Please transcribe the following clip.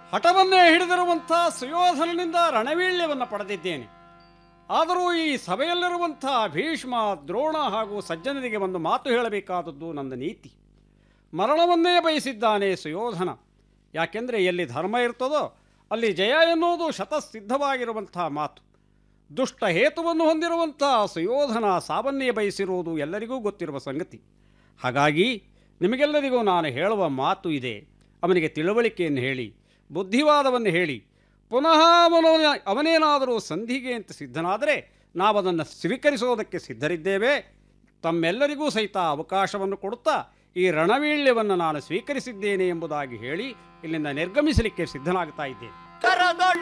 ಹಠವನ್ನೇ ಹಿಡಿದಿರುವಂಥ ಸುಯೋಧನನಿಂದ ರಣವೀಳ್ಯವನ್ನು ಪಡೆದಿದ್ದೇನೆ ಆದರೂ ಈ ಸಭೆಯಲ್ಲಿರುವಂಥ ಭೀಷ್ಮ ದ್ರೋಣ ಹಾಗೂ ಸಜ್ಜನರಿಗೆ ಒಂದು ಮಾತು ಹೇಳಬೇಕಾದದ್ದು ನನ್ನ ನೀತಿ ಮರಣವನ್ನೇ ಬಯಸಿದ್ದಾನೆ ಸುಯೋಧನ ಯಾಕೆಂದರೆ ಎಲ್ಲಿ ಧರ್ಮ ಇರ್ತದೋ ಅಲ್ಲಿ ಜಯ ಎನ್ನುವುದು ಶತಸಿದ್ಧವಾಗಿರುವಂಥ ಮಾತು ದುಷ್ಟ ಹೇತುವನ್ನು ಹೊಂದಿರುವಂಥ ಸುಯೋಧನ ಸಾವನ್ನೇ ಬಯಸಿರುವುದು ಎಲ್ಲರಿಗೂ ಗೊತ್ತಿರುವ ಸಂಗತಿ ಹಾಗಾಗಿ ನಿಮಗೆಲ್ಲರಿಗೂ ನಾನು ಹೇಳುವ ಮಾತು ಇದೆ ಅವನಿಗೆ ತಿಳುವಳಿಕೆಯನ್ನು ಹೇಳಿ ಬುದ್ಧಿವಾದವನ್ನು ಹೇಳಿ ಪುನಃ ಅವನು ಅವನೇನಾದರೂ ಸಂಧಿಗೆ ಅಂತ ಸಿದ್ಧನಾದರೆ ನಾವದನ್ನು ಸ್ವೀಕರಿಸೋದಕ್ಕೆ ಸಿದ್ಧರಿದ್ದೇವೆ ತಮ್ಮೆಲ್ಲರಿಗೂ ಸಹಿತ ಅವಕಾಶವನ್ನು ಕೊಡುತ್ತಾ ಈ ರಣವೀಳ್ಯವನ್ನು ನಾನು ಸ್ವೀಕರಿಸಿದ್ದೇನೆ ಎಂಬುದಾಗಿ ಹೇಳಿ ಇಲ್ಲಿಂದ ನಿರ್ಗಮಿಸಲಿಕ್ಕೆ ಸಿದ್ಧನಾಗ್ತಾ ಇದ್ದೇನೆ ಕರದೊಳ್